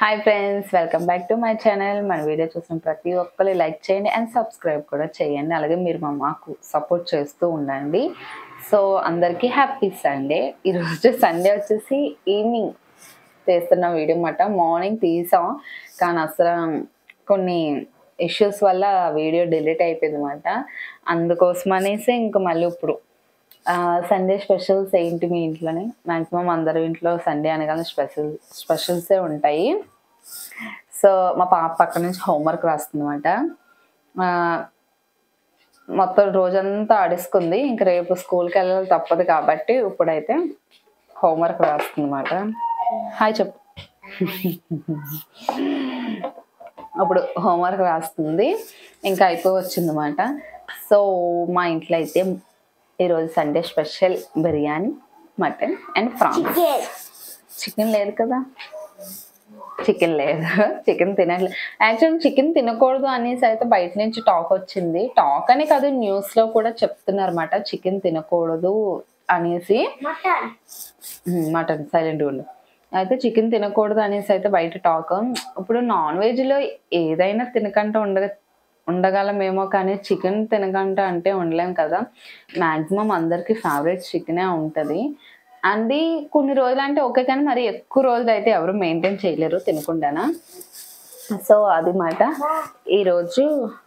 hi friends welcome back to my channel మన video చూసిన ప్రతి ఒక్కరు లైక్ చేయండి అండ్ సబ్స్క్రైబ్ కూడా చేయండి అలాగే మీరు మా మాకు సపోర్ట్ చేస్తూ ఉండండి సో అందరికీ హ్యాపీ సండే ఈరోజు సండే వచ్చేసి ఈవినింగ్ చేస్తున్న వీడియో మాట మార్నింగ్ తీసాం కానీ అసలు కొన్ని ఇష్యూస్ వల్ల వీడియో డిలీట్ అయిపోయింది అనమాట అందుకోసం అనేసి ఇంకా మళ్ళీ ఇప్పుడు సండే స్పెషల్స్ ఏంటి మీ ఇంట్లోనే మ్యాక్సిమం అందరి ఇంట్లో సండే అనగానే స్పెషల్ స్పెషల్సే ఉంటాయి సో మా పాప పక్క నుంచి హోంవర్క్ రాస్తుందన్నమాట ఆ, మొత్తం రోజంతా ఆడేసుకుంది ఇంక రేపు స్కూల్కి వెళ్ళాలి తప్పదు కాబట్టి ఇప్పుడైతే హోంవర్క్ రాస్తుందన్నమాట హాయ్ చెప్పు అప్పుడు హోంవర్క్ రాస్తుంది ఇంకా అయిపోయి వచ్చిందన్నమాట సో మా ఇంట్లో అయితే ఈరోజు Sunday special biryani mutton and prawns chicken లేదు కదా చికెన్ లేదు చికెన్ తినట్లేదు యాక్చువల్ చికెన్ తినకూడదు అనేసి అయితే బయట నుంచి టాక్ వచ్చింది టాక్ అని కాదు న్యూస్ లో కూడా చెప్తున్నారు అనమాట చికెన్ తినకూడదు అనేసి మటన్ మటన్ సైలెంట్ ఉండు అయితే చికెన్ తినకూడదు అనేసి అయితే బయట టాక్ ఇప్పుడు నాన్ వెజ్ లో ఏదైనా తినకుండా ఉండగ ఉండగలమేమో కానీ చికెన్ తినకుండా అంటే ఉండలేం కదా మాక్సిమం అందరికి ఫేవరెట్ చికెనే ఉంటుంది అది కొన్ని రోజులు అంటే ఓకే కానీ మరి ఎక్కువ రోజులు అయితే ఎవరు మెయింటైన్ చేయలేరు తినకుండానా సో అది మాట ఈరోజు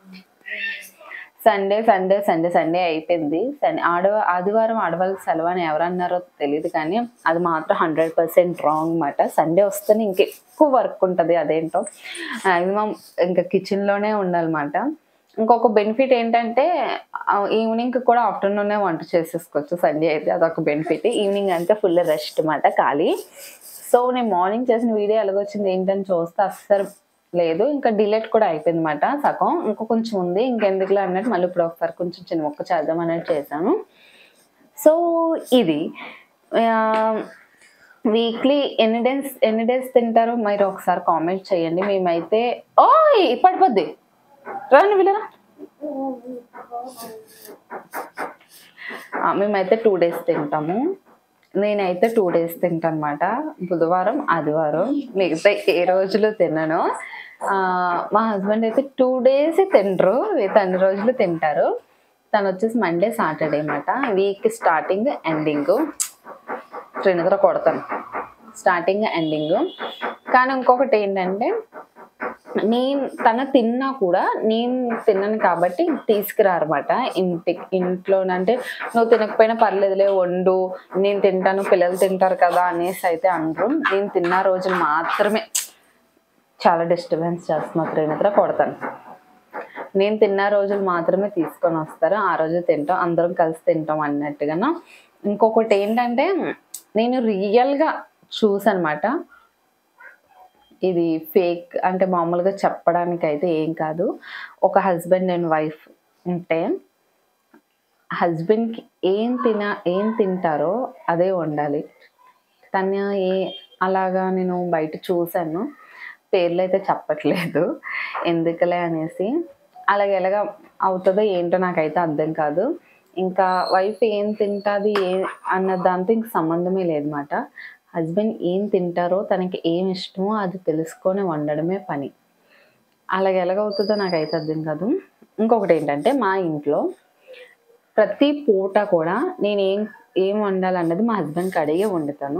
సండే సండే సండే సండే అయిపోయింది సండే ఆడ ఆదివారం ఆడవాళ్ళకి సెలవు అని ఎవరన్నారో తెలియదు కానీ అది మాత్రం హండ్రెడ్ పర్సెంట్ రాంగ్ మాట సండే వస్తేనే ఇంకెక్కువ వర్క్ ఉంటుంది అదేంటో మ్యాక్సిమం ఇంకా కిచెన్లోనే ఉండాలన్నమాట ఇంకొక బెనిఫిట్ ఏంటంటే ఈవినింగ్ కూడా ఆఫ్టర్నూనే వంట చేసేసుకోవచ్చు సండే అయితే అదొక బెనిఫిట్ ఈవినింగ్ అంతా ఫుల్ రెస్ట్ అన్నమాట ఖాళీ సో నేను మార్నింగ్ చేసిన వీడియో ఎలాగొచ్చింది ఏంటని చూస్తే అస్సలు లేదు ఇంకా డిలేట్ కూడా అయిపోయింది అనమాట సగం ఇంకో కొంచెం ఉంది ఇంకెందుకులే అన్నట్టు మళ్ళీ ఇప్పుడు ఒకసారి కొంచెం చిన్న మొక్క చేద్దాం అన్నట్టు చేశాను సో ఇది వీక్లీ ఎన్ని డేస్ ఎన్ని డేస్ తింటారో మీరు ఒకసారి కామెంట్ చేయండి మేమైతే ఓయ్ పడిపోద్ది రండి వీళ్ళరా ఆ, మేమైతే టూ డేస్ తింటాము నేనైతే టూ డేస్ తింటాను అనమాట బుధవారం ఆదివారం మిగతా ఏ రోజులు తినను ఆ, మా హస్బెండ్ అయితే టూ డేస్ తినరు మిగతా అన్ని రోజులు తింటారు తను వచ్చేసి మండే సాటర్డే అనమాట వీక్ స్టార్టింగ్ ఎండింగ్ త్రినిద్ర కొడతాను స్టార్టింగ్ ఎండింగ్ కానీ ఇంకొకటి ఏంటంటే నేను తన తిన్నా కూడా నేను తిన్నాను కాబట్టి తీసుకురారన్నమాట ఇంటి ఇంట్లో అంటే నువ్వు తినకపోయినా పర్లేదులే వండు నేను తింటాను పిల్లలు తింటారు కదా అనేసి అయితే అనరు నేను తిన్న రోజులు మాత్రమే చాలా డిస్టర్బెన్స్ చేస్తున్నా త్రినేత్ర కొడతాను నేను తిన్న రోజులు మాత్రమే తీసుకొని వస్తారు ఆ రోజు తింటాం అందరం కలిసి తింటాం అన్నట్టుగా ఇంకొకటి ఏంటంటే నేను రియల్గా చూసనమాట ఇది ఫేక్ అంటే మామూలుగా చెప్పడానికి అయితే ఏం కాదు ఒక హస్బెండ్ అండ్ వైఫ్ ఉంటే హస్బెండ్కి ఏం తిన ఏం తింటారో అదే వండాలి తను ఏ అలాగా నేను బయట చూశాను పేర్లు అయితే చెప్పట్లేదు ఎందుకులే అనేసి అలాగే ఎలాగ అవుతుందో ఏంటో నాకైతే అర్థం కాదు ఇంకా వైఫ్ ఏం తింటుంది ఏ అన్న దాంతో ఇంక సంబంధమే లేదన్నమాట హస్బెండ్ ఏం తింటారో తనకి ఏం ఇష్టమో అది తెలుసుకొని వండడమే పని అలాగే ఎలాగవుతుందో నాకైతే అర్థం కాదు ఇంకొకటి ఏంటంటే మా ఇంట్లో ప్రతి పూట కూడా నేను ఏం ఏం వండాలన్నది మా హస్బెండ్కి అడిగే వండుతాను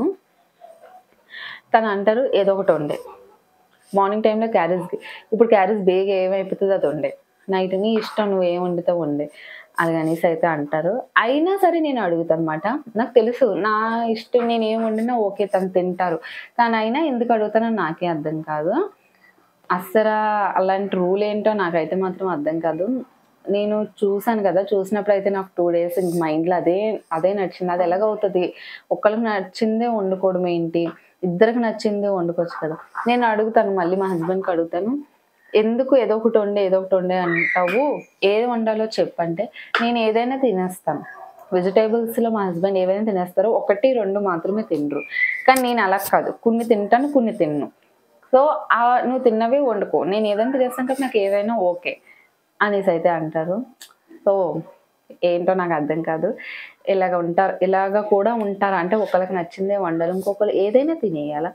తను అంటారు ఏదో ఒకటి వండే మార్నింగ్ టైంలో క్యారేజ్ ఇప్పుడు క్యారేజ్ బేగా ఏమైపోతుంది అది వండే నైట్ నీ ఇష్టం నువ్వు ఏం వండుతావు వండే అది అనేసి అయితే అంటారు అయినా సరే నేను అడుగుతాను అనమాట నాకు తెలుసు నా ఇష్టం నేను ఏం వండినా ఓకే తను తింటారు కానీ అయినా ఎందుకు అడుగుతానో నాకే అర్థం కాదు అస్సలు అలాంటి రూల్ ఏంటో నాకైతే మాత్రం అర్థం కాదు నేను చూసాను కదా చూసినప్పుడు అయితే నాకు టూ డేస్ ఇంక మైండ్లో అదే అదే నచ్చింది అది ఎలాగవుతుంది ఒకళ్ళకి నచ్చిందే వండుకోవడం ఏంటి ఇద్దరికి నచ్చిందే వండుకోవచ్చు కదా నేను అడుగుతాను మళ్ళీ మా హస్బెండ్కి అడుగుతాను ఎందుకు ఏదో ఒకటి వండే ఏదో ఒకటి వండే అంటావు ఏది వండాలో చెప్పంటే నేను ఏదైనా తినేస్తాను వెజిటేబుల్స్లో మా హస్బెండ్ ఏవైనా తినేస్తారో ఒకటి రెండు మాత్రమే తినరు కానీ నేను అలా కాదు కొన్ని తింటాను కొన్ని తిన్ను సో ఆ నువ్వు తిన్నవే వండుకో నేను ఏదైనా తినేస్తాను కాబట్టి నాకు ఏదైనా ఓకే అనేసి అయితే అంటారు సో ఏంటో నాకు అర్థం కాదు ఇలాగ ఉంటారు ఇలాగ కూడా ఉంటారు అంటే ఒకరికి నచ్చిందే వండాలి ఇంకొకరు ఏదైనా తినేయాల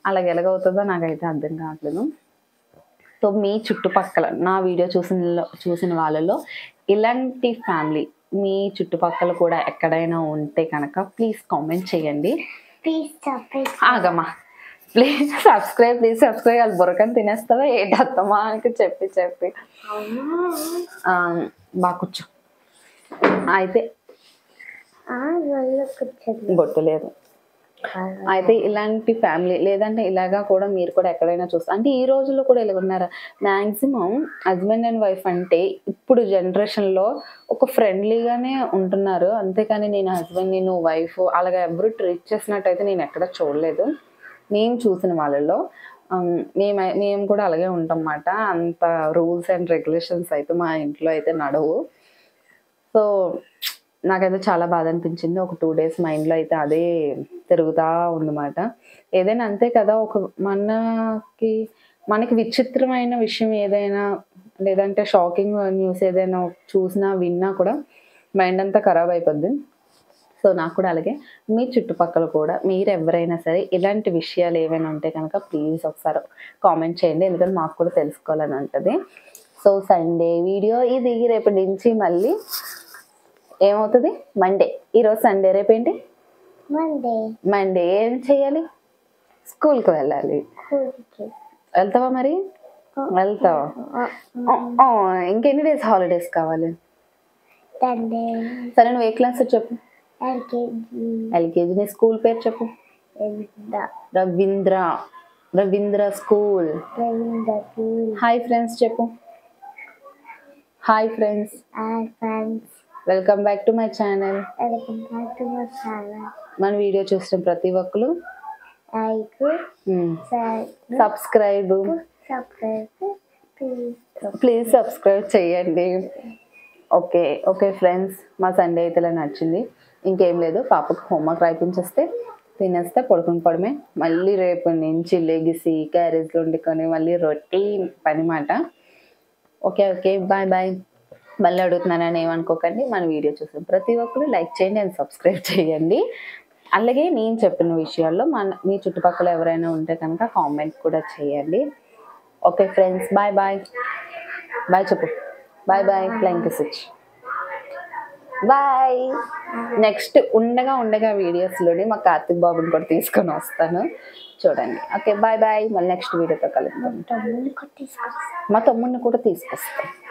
అలాగ ఎలాగవుతుందో నాకైతే అర్థం కావట్లేదు సో మీ చుట్టుపక్కల నా వీడియో చూసిన చూసిన వాళ్ళలో ఇలాంటి ఫ్యామిలీ మీ చుట్టుపక్కల కూడా ఎక్కడైనా ఉంటే కనుక ప్లీజ్ కామెంట్ చేయండి ప్లీజ్ చెప్పండి ఆగమ్మా ప్లీజ్ సబ్స్క్రైబ్ ప్లీజ్ సబ్స్క్రైబ్ వాళ్ళు బురకని తినేస్తావా ఏంటత్తమ్మా అని చెప్పి చెప్పి ఆ, బాగా కూర్చో అయితే ఆ వాళ్ళు కూర్చోండి బొట్టు లేదు అయితే ఇలాంటి ఫ్యామిలీ లేదంటే ఇలాగా కూడా మీరు కూడా ఎక్కడైనా చూస్తారు అంటే ఈ రోజుల్లో కూడా ఇలా ఉన్నారా మ్యాక్సిమం హస్బెండ్ అండ్ వైఫ్ అంటే ఇప్పుడు జనరేషన్లో ఒక ఫ్రెండ్లీగానే ఉంటున్నారు అంతేకాని నేను హస్బెండ్ నేను వైఫ్ అలాగా ఎవరు ట్రీట్ చేసినట్టయితే నేను ఎక్కడ చూడలేదు నేను చూసిన వాళ్ళలో ఉమ్, మేము మేము కూడా అలాగే ఉంటాం అన్నమాట అంత రూల్స్ అండ్ రెగ్యులేషన్స్ అయితే మా ఇంట్లో అయితే నడవు సో నాకైతే చాలా బాధ అనిపించింది ఒక టూ డేస్ మైండ్లో అయితే అదే తిరుగుతా ఉందన్నమాట ఏదైనా అంతే కదా ఒక మనకి మనకి విచిత్రమైన విషయం ఏదైనా లేదంటే షాకింగ్ న్యూస్ ఏదైనా చూసినా విన్నా కూడా మైండ్ అంతా ఖరాబ్ అయిపోద్ది సో నాకు కూడా అలాగే మీ చుట్టుపక్కల కూడా మీరు ఎవరైనా సరే ఇలాంటి విషయాలు ఏవైనా ఉంటే కనుక ప్లీజ్ ఒకసారి కామెంట్ చేయండి ఎందుకంటే మాకు కూడా తెలుసుకోవాలని ఉంటుంది సో సండే వీడియో ఇది రేపటి నుంచి మళ్ళీ ఏమవుతుంది మండే ఈరోజు సండే రేపేంటి మండే మండే ఏం చేయాలి స్కూల్కి వెళ్ళాలి కూర్చో వెళ్తావా మరి వెళ్తావా ఆ, ఆ, ఇంకెన్ని డేస్ హాలిడేస్ కావాలి తండ్రి సరే నువ్వు ఏ క్లాస్ చెప్పు ఎల్కేజీ ఎల్కేజీ నీ స్కూల్ పేరు చెప్పు ఎంత రవీంద్ర రవీంద్ర స్కూల్ రవీంద్రకి హాయ్ ఫ్రెండ్స్ చెప్పు hi friends are friends welcome back to my channel welcome back to my channel మన వీడియో చూసిన ప్రతి ఒక్కరు like share subscribe subscribe please please subscribe చేయండి ఓకే ఓకే ఫ్రెండ్స్ మా సండే అయితే ఇలా నచ్చింది ఇంకేం లేదు పాపకు హోంవర్క్ రాయిపించేస్తే తినేస్తే పడుకుని పడమే మళ్ళీ రేపు నుంచి లెగిసి క్యారేజ్లో వండుకొని మళ్ళీ రొటీన్ పని మాట ఓకే ఓకే బాయ్ బాయ్ మళ్ళీ అడుగుతున్నానని ఏమనుకోకండి మన వీడియో చూసిన ప్రతి ఒక్కరు లైక్ చేయండి అండ్ సబ్స్క్రైబ్ చేయండి అలాగే నేను చెప్పిన విషయాల్లో మన మీ చుట్టుపక్కల ఎవరైనా ఉంటే కనుక కామెంట్ కూడా చేయండి okay friends bye bye bye చెప్పు bye bye flying switch bye next ఉండగా ఉండగా వీడియోస్లోని మా కార్తిక్ బాబుని కూడా తీసుకొని వస్తాను చూడండి ఓకే బాయ్ బాయ్ మళ్ళీ నెక్స్ట్ వీడియోతో కలుద్దాం తమ్ముని కొట్టేసుకొస్తా మా తమ్ముడిని కూడా తీసుకొస్తాను